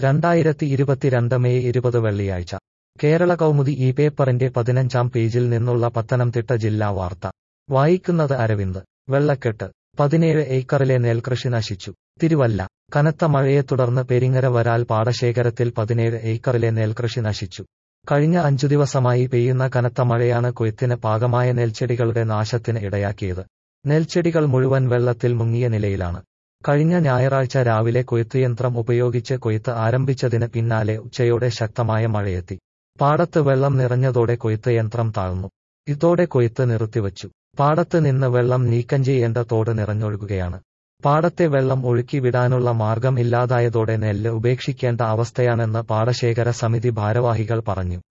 രണ്ടായിരത്തി ഇരുപത്തിരണ്ട് മെയ് ഇരുപത് വെള്ളിയാഴ്ച കേരള കൗമുദി ഈ പേപ്പറിന്റെ പതിനഞ്ചാം പേജിൽ നിന്നുള്ള പത്തനംതിട്ട ജില്ലാ വാർത്ത വായിക്കുന്നത് അരവിന്ദ് വെള്ളക്കെട്ട് പതിനേഴ് ഏക്കറിലെ നെൽകൃഷി നശിച്ചു തിരുവല്ല കനത്ത മഴയെ തുടർന്ന് പെരിങ്ങര വരാൽ പാടശേഖരത്തിൽ പതിനേഴ് ഏക്കറിലെ നെൽകൃഷി നശിച്ചു കഴിഞ്ഞ അഞ്ചു ദിവസമായി പെയ്യുന്ന കനത്ത മഴയാണ് കൊയ്ത്തിന് പാകമായ നെൽച്ചെടികളുടെ നാശത്തിന് ഇടയാക്കിയത് നെൽച്ചെടികൾ മുഴുവൻ വെള്ളത്തിൽ മുങ്ങിയ നിലയിലാണ് കഴിഞ്ഞ ഞായറാഴ്ച രാവിലെ കൊയ്ത്തുയന്ത്രം ഉപയോഗിച്ച് കൊയ്ത്ത് ആരംഭിച്ചതിന് പിന്നാലെ ഉച്ചയോടെ ശക്തമായ മഴയെത്തി പാടത്ത് വെള്ളം നിറഞ്ഞതോടെ കൊയ്ത്ത് യന്ത്രം താഴ്ന്നു ഇതോടെ കൊയ്ത്ത് നിർത്തിവച്ചു പാടത്ത് നിന്ന് വെള്ളം നീക്കം ചെയ്യേണ്ട തോട് നിറഞ്ഞൊഴുകുകയാണ് പാടത്തെ വെള്ളം ഒഴുക്കി വിടാനുള്ള മാർഗം ഇല്ലാതായതോടെ നെല്ല് ഉപേക്ഷിക്കേണ്ട അവസ്ഥയാണെന്ന് പാടശേഖര സമിതി ഭാരവാഹികൾ പറഞ്ഞു